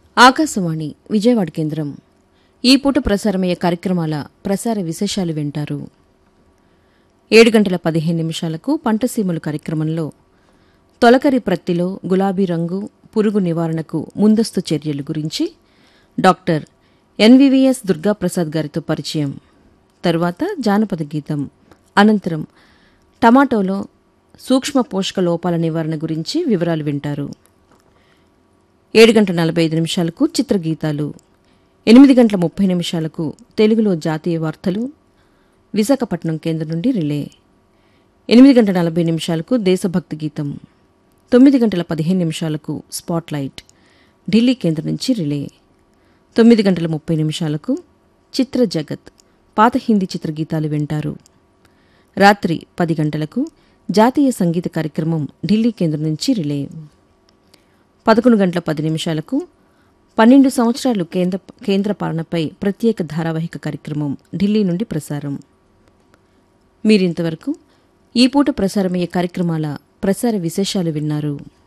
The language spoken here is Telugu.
ఆకాశవాణి విజయవాడ కేంద్రం ఈ పూట ప్రసారమయ్యే కార్యక్రమాల ప్రసార విశేషాలు వింటారు ఏడు గంటల పదిహేను నిమిషాలకు పంటసీమలు కార్యక్రమంలో తొలకరి ప్రత్తిలో గులాబీ రంగు పురుగు నివారణకు ముందస్తు చర్యలు గురించి డాక్టర్ ఎన్వివిఎస్ దుర్గాప్రసాద్ గారితో పరిచయం తరువాత జానపద గీతం అనంతరం టమాటోలో సూక్ష్మ పోషక లోపాల నివారణ గురించి వివరాలు వింటారు ఏడు గంటల నలభై ఐదు నిమిషాలకు చిత్రగీతాలు ఎనిమిది గంటల ముప్పై నిమిషాలకు తెలుగులో జాతీయ వార్తలు విశాఖపట్నం కేంద్రం నుండి రిలే ఎనిమిది గంటల నలభై నిమిషాలకు దేశభక్తి గీతం తొమ్మిది గంటల పదిహేను నిమిషాలకు స్పాట్లైట్ ఢిల్లీ కేంద్రం నుంచి రిలే తొమ్మిది గంటల ముప్పై నిమిషాలకు చిత్ర జగత్ పాత హిందీ చిత్రగీతాలు వింటారు రాత్రి పది గంటలకు జాతీయ సంగీత కార్యక్రమం ఢిల్లీ కేంద్రం నుంచి రిలే పదకొండు గంటల పది నిమిషాలకు పన్నెండు సంవత్సరాలు కేంద్ర కేంద్ర పాలనపై ప్రత్యేక ధారావాహిక కార్యక్రమం ఢిల్లీ నుండి ప్రసారం మీరింతవరకు ఈ పూట ప్రసారమయ్యే కార్యక్రమాల ప్రసార విశేషాలు విన్నారు